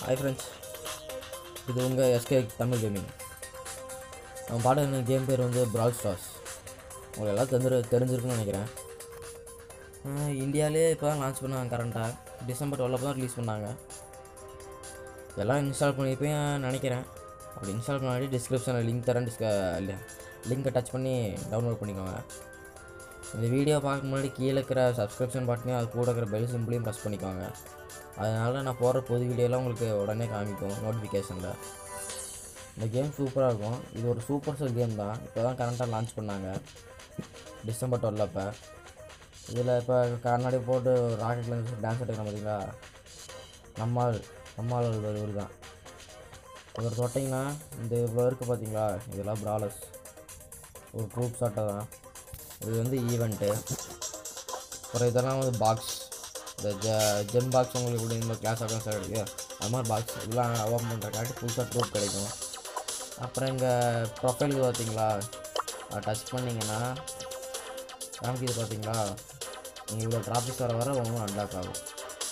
Hi friends இது உங்கள் SK Tamil gaming நம்ம பாட கேம் பேர் வந்து பிரால் ஸ்டார்ஸ் உங்களுக்கு எல்லாம் தெரிஞ்சு தெரிஞ்சிருக்குன்னு நினைக்கிறேன் ஆஹ் இந்தியாவிலே இப்போ தான் லான்ச் பண்ணாங்க கரண்ட்டாக டிசம்பர் டுவெல் தான் ரிலீஸ் பண்ணாங்க எல்லாம் இன்ஸ்டால் பண்ணியிருப்பேன் நினைக்கிறேன் அப்படி இன்ஸ்டால் பண்ணாடி டிஸ்கிரிப்ஷனில் லிங்க் தரேன் டிஸ்க லிங்கை டச் பண்ணி டவுன்லோட் பண்ணிக்கோங்க இந்த வீடியோ பார்க்க முன்னாடி கீழே இருக்கிற சப்ஸ்கிரிப்ஷன் பட்டனையும் அது கூட இருக்கிற பெல் சிம்பிளையும் ப்ரெஸ் பண்ணிக்கோங்க அதனால் நான் போடுற புது வீடியோலாம் உங்களுக்கு உடனே காமிக்கும் நோட்டிஃபிகேஷனில் இந்த கேம் சூப்பராக இருக்கும் இது ஒரு சூப்பர் செல் கேம் தான் இப்போ தான் கரண்ட்டாக லான்ச் பண்ணாங்க டிசம்பர் டுவெல் அப்போ இதில் இப்போ கண்ணாடி போட்டு ராக்கெட்டில் டான்ஸ் எடுக்கிறோம் பார்த்தீங்களா நம்மால் நம்மால் ஒரு தான் இவர் தொட்டிங்கன்னா இந்த இவ்வளோ இருக்குது பார்த்தீங்களா இதெல்லாம் ப்ராலர்ஸ் ஒரு ட்ரூப் சாட்டை தான் இது வந்து ஈவெண்ட்டு அப்புறம் இதெல்லாம் வந்து பாக்ஸ் இந்த ஜ ஜெம் பாக்ஸ் உங்களுக்கு கூட இந்த கிளாஸ் ஆகும் சார் கிடைக்கும் அது மாதிரி பாக்ஸ் இதெல்லாம் ஓப்பன் பண்ணுறக்காட்டி புதுசாக ட்ரூப் கிடைக்கும் அப்புறம் இங்கே ப்ரொஃபைலுக்கு பார்த்தீங்களா அதை டச் பண்ணிங்கன்னா காமிக்குது பார்த்தீங்களா நீங்கள் இவ்வளோ ட்ராஃபிக்ஸ் வர வர ஒன்றும் அன்லாக் ஆகும்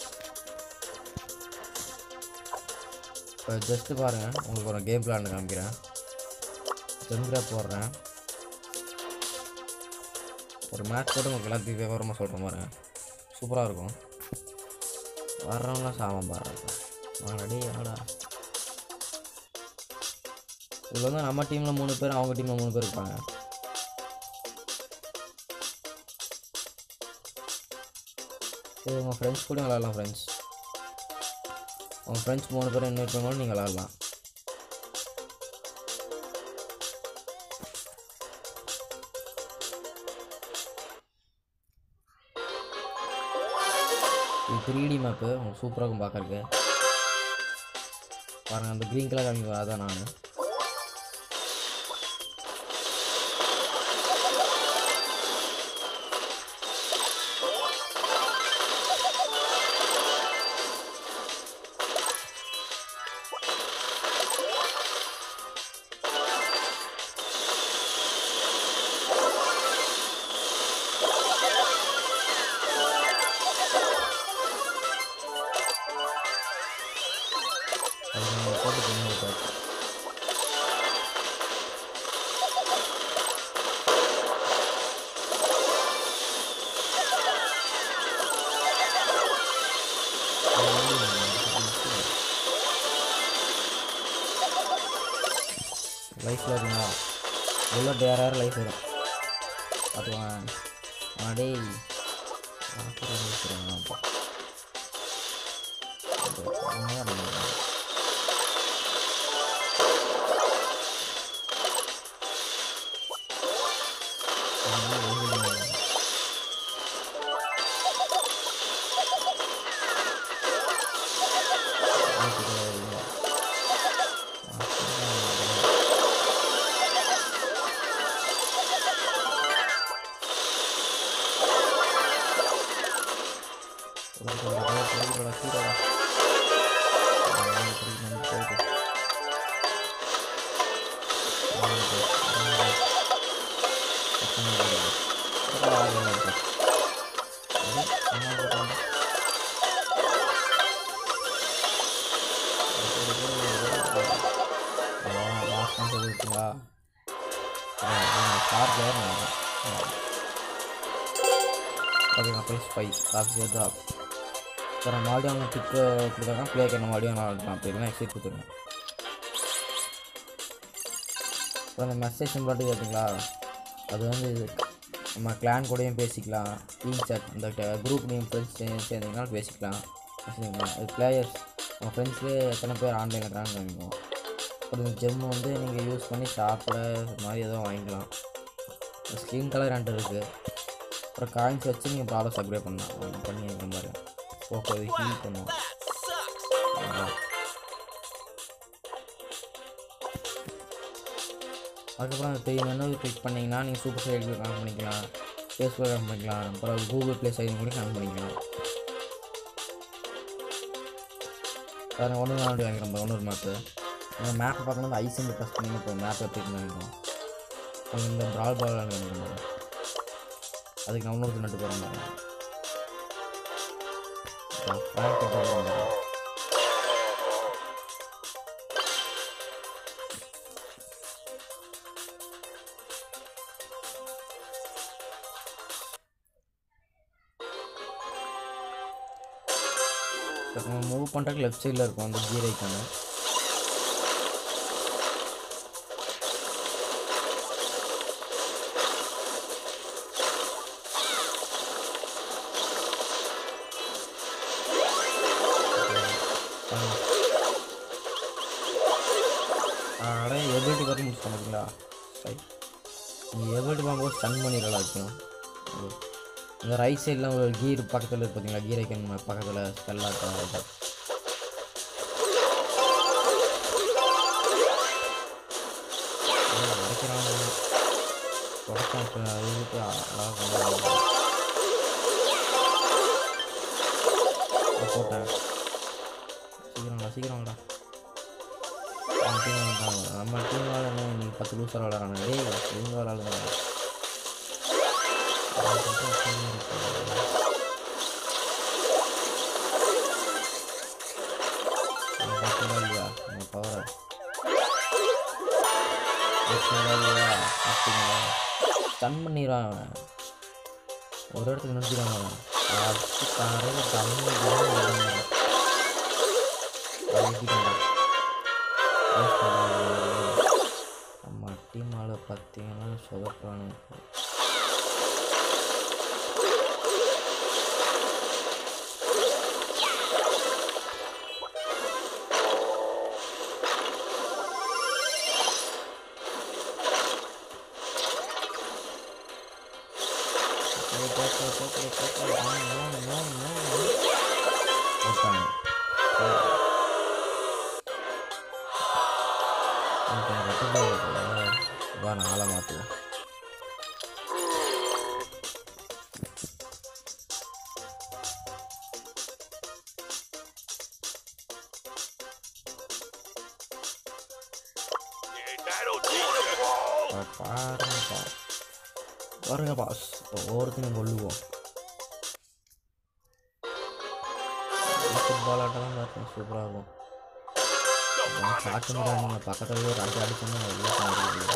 இப்போ ஜஸ்ட்டு பாருங்கள் உங்களுக்கு ஒரு கேம் பிளான் காமிக்கிறேன் ஜெம்கிரா போடுறேன் ஒரு மேட்ச் போட்டு உங்களுக்கு எல்லாத்தையும் விவரமாக சொல்கிற மாதிரி சூப்பராக இருக்கும் வர்றவங்களாம் சாமம் பாருங்க ஆல்ரெடி ஆடா இதில் வந்து நம்ம டீமில் மூணு பேர் அவங்க டீமில் மூணு பேர் இருப்பாங்க இது உங்கள் ஃப்ரெண்ட்ஸ் கூட விளாட்லாம் ஃப்ரெண்ட்ஸ் உங்கள் ஃப்ரெண்ட்ஸ் மூணு பேர் இன்வைட் பண்ணாலும் நீங்கள் விளாட்லாம் இது த்ரீ டி மேப்பு உங்களுக்கு சூப்பராக இருக்கும் பார்க்கறதுக்கு பாருங்கள் அந்த க்ரீன் கலர் காமிக்கும் அதான் நான் அது நம்ம போட்டு பண்ணி பார்த்து லைஃப்பில் இருக்குங்களா உள்ள வேறு யாரும் லைஃப் வரும் பார்த்துக்கோங்க அடே இருக்குங்களா ஸ்டார் பிளேயர் ஓகேங்க ப்ளஸ் ஃபைவ் காஃபி சேர்த்து ஆஃப் அப்புறம் மறுபடியும் அவங்க டிக்கு கொடுத்தாங்க ப்ளே பண்ண மறுபடியும் நான் இருக்கலாம் அப்படி இல்லைன்னா எக்ஸைட் கொடுத்துருங்க அப்புறம் அந்த மெசேஜ் சிம்பிளாட்டு பார்த்தீங்களா அது வந்து இது நம்ம கிளான் கூடயும் பேசிக்கலாம் டீம் சாட் இந்த குரூப் நேம் ஃப்ரெண்ட்ஸ் சேர்ந்தீங்கனாலும் பேசிக்கலாம் பேசிக்கலாம் அது பிளேயர்ஸ் உங்கள் ஃப்ரெண்ட்ஸ்லேயே எத்தனை பேர் ஆன்லைனில் இருக்காங்க காமிக்கும் அப்புறம் இந்த ஜெம் வந்து நீங்கள் யூஸ் பண்ணி சாப்பிட இது மாதிரி எதுவும் வாங்கிக்கலாம் ஸ்கின் கலர் ரெண்டு இருக்குது அப்புறம் காயின்ஸ் வச்சு நீங்கள் ப்ராடக்ட்ஸ் அப்கிரேட் பண்ணலாம் பண்ணி இந்த மாதிரி ஓகே ஹீல் பண்ணுவோம் அவ்வளவுதான். அதுக்கப்புறம் அந்த த்ரீ மெனு கிளிக் பண்ணிங்கன்னா நீங்கள் சூப்பர் சைடு கனெக்ட் பண்ணிக்கலாம் ஃபேஸ்புக் கனெக்ட் பண்ணிக்கலாம் அப்புறம் கூகுள் ப்ளே சைடு கூட கனெக்ட் பண்ணிக்கலாம் பாருங்க ஒன்று நாள் வாங்கிக்கிறோம் பாருங்க, இன்னொரு மேப்பு இந்த மேப்பை பார்க்கணும் ஐஸ் வந்து ப்ரெஸ் பண்ணி இப்போ மேப்பை எப்படி வாங்கிக்கும் அப்புறம் இந்த ப்ரால் பால் வாங்கிக்கிறோம் அதுக்கு நான் இன்னொருத்தர் நட்டு போகிறோம் பாருங்க ஃப்ராங்க் போகிறோம் மூவ் பண்ணுறதுக்கு லெஃப்ட் சைடில் இருக்கும் அந்த கீர் ஐக்கானு அட எபிலிட்டி பார்த்து முடிச்சு பார்த்தீங்களா சரி நீங்கள் எபிலிட்டி பார்க்கும்போது ஸ்டன் பண்ணிடலாம் வைக்கும் இந்த ரைட் சைடில் ஒரு கீர் பக்கத்தில் இருக்கு பார்த்தீங்களா கீர் ஐக்கன் பக்கத்தில் ஸ்பெல்லாக உடைக்கிறாங்க உடைச்சான் இப்போ அதுக்கு அழகாக போட்டேன் சீக்கிரம்டா சீக்கிரம்டா நம்ம டீம் வந்துட்டாங்க நம்ம டீம் விளாட இன்னைக்கு பத்து லூசர் விளாட்றாங்க டேய் இவங்க விளாடுறாங்க இல்லையா நம்ம பவரை இல்லையா அப்படிங்களா ஸ்டன் பண்ணிடுவான் அவன் ஒரு இடத்துக்கு நிறுத்திடுவாங்க அவன் அடிச்சு தரையில் தண்ணி நம்ம டீம் ஆளை பார்த்தீங்கன்னா சொதப்பானு வா நான் ஆளை மாற்றுவோம் பாருங்கப்பா பாருங்க பாஸ் ஒவ்வொருத்தையும் கொள்ளுவோம் ஃபுட்பால் ஆட்டம் தான் இருக்கும் சூப்பராக இருக்கும் காட்டு நீங்கள் பக்கத்தில் ஒரு அடி அடிச்சோன்னா எவ்வளோ பண்ணிருக்கீங்க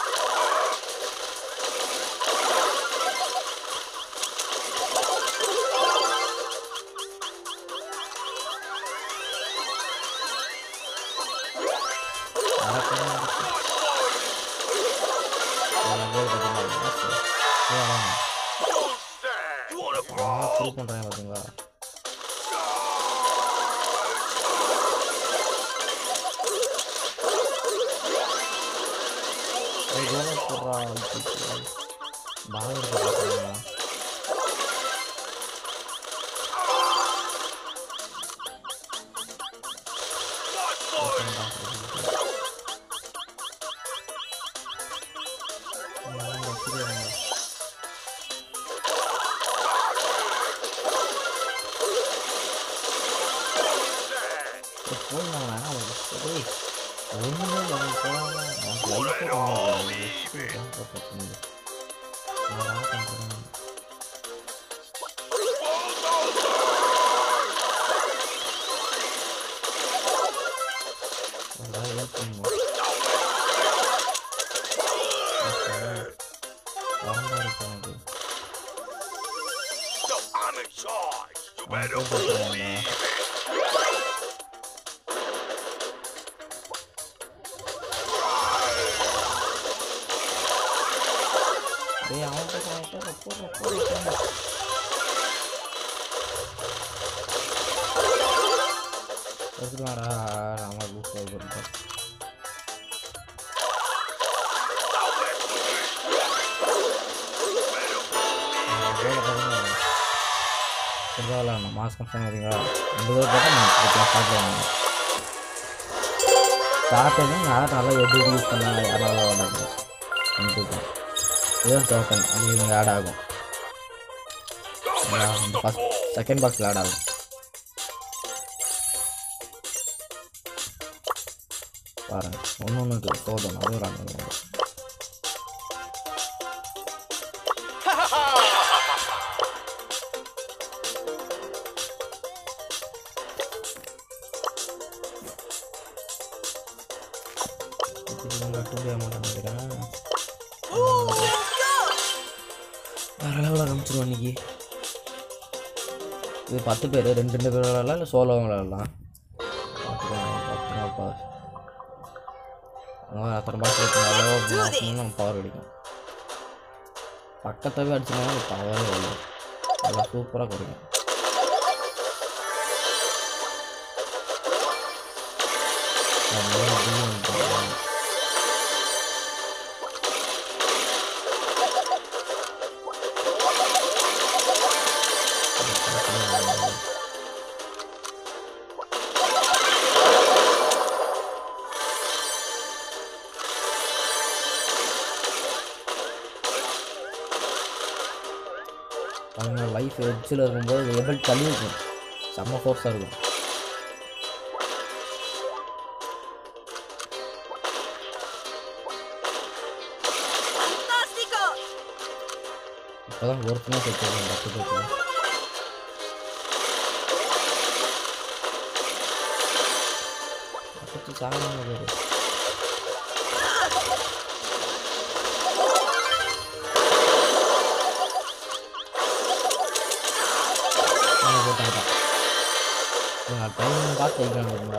பண்ணுறேன் பார்த்தீங்களா బాగా ஒன்றுமே நம்ம போகாம நமக்கு லைஃபே பண்ணுறது நான் பண்ணுறேன் அதான் ஹெல்ப் பண்ணுவோம் வரம்பா இருக்கு எனக்கு So I'm in charge. You அவன் better போட்டு believe வச்சுருவாங்களா? it. டேய் அவன் போடுறான் போடுற போடுற போடுற எடுத்துக்கலாம்டா நம்ம லூஸ் பண்ணிட்டோம் விளாட்ணும் மாஸ் கம்சன் பார்த்தீங்களா ரெண்டு பேர் போட்டால் நான் ஸ்டார்ட் பண்ணுவேன் ஸ்டார்ட் பண்ணி யாரும் நல்லா எது யூஸ் பண்ணாங்க யாராவது விளாடாங்க பண்ணிட்டுருக்கோம் இதுதான் டோக்கன் அது இங்கே ஆட் ஆகும் அதான் இந்த ஃபஸ்ட் செகண்ட் பாக்ஸில் ஆட் ஆகும் பாருங்க ஒன்று ஒன்றுக்கு சோதனை அதுவும் விளாடுங்க கட்ட முடிய மாட்டேன் நினைக்கிறேன் வேற லெவலில் காமிச்சிருவோம் இன்னைக்கு இது பத்து பேர் ரெண்டு ரெண்டு பேர் விளாடலாம் இல்லை சோலோ விளாடலாம் பார்த்துக்கோங்க பத்திரமா பாஸ் அத்தனை பாஸ் வச்சு நம்ம பவர் அடிக்கும் பக்கத்தவே அடிச்சோம்னா பவரே இல்லை நல்லா சூப்பராக குறைக்கும் அதனால அப்படியே வந்துட்டாங்க. அவங்க லைஃப் எட்ஜில் இருக்கும்போது எபிள் தள்ளி இருக்கும் செம்ம ஃபோர்ஸாக இருக்கும் Fantastico! இப்போ தான் ஒருத்தனே செத்துருக்கேன் பத்து பேருக்கு பக்கத்து சாகணும் பேர் போட்டாங்க டைம் பார்த்து வைக்கிறாங்க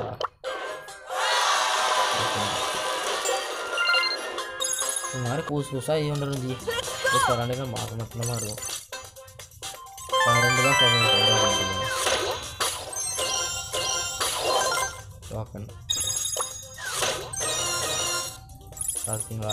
இந்த மாதிரி புதுசு புதுசாக ஈவெண்ட் இருந்துச்சு இப்போ ரெண்டு மாதம் மட்டும்தான் இருக்கும் நான் ரெண்டு தான் சொல்லுவேன் டோக்கன் பார்த்தீங்களா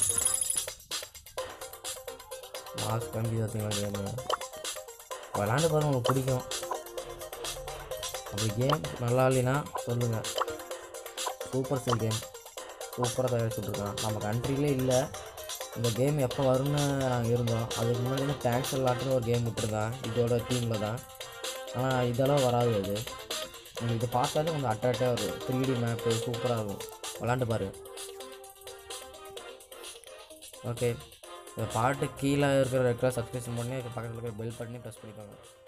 மாஸ்க் கம்பி பார்த்தீங்களா கேமு விளாண்டு பாருங்க உங்களுக்கு பிடிக்கும் அப்படி கேம் நல்லா இல்லைன்னா சொல்லுங்கள் சூப்பர் செல் கேம் சூப்பராக தயாரிச்சுட்ருக்கான் நம்ம கண்ட்ரிலே இல்லை இந்த கேம் எப்போ வரும்னு நாங்கள் இருந்தோம் அதுக்கு முன்னாடி வந்து டேக்ஸல் லாட்டுன்னு ஒரு கேம் விட்டுருந்தான் இதோட டீமில் தான் ஆனால் இதெல்லாம் வராது அது உங்களுக்கு இது பார்த்தாலே கொஞ்சம் அட்ராக்டாக வரும் த்ரீ டி மேப்பு சூப்பராக இருக்கும் விளாண்டு பாரு ஓகே இந்த பாட்டு கீழே இருக்கிற ரெட் கலர் சப்ஸ்கிரிப்ஷன் பண்ணி பக்கத்தில் இருக்கிற பெல் பண்ணி ப்ரெஸ் பண்ணிக்கோங்க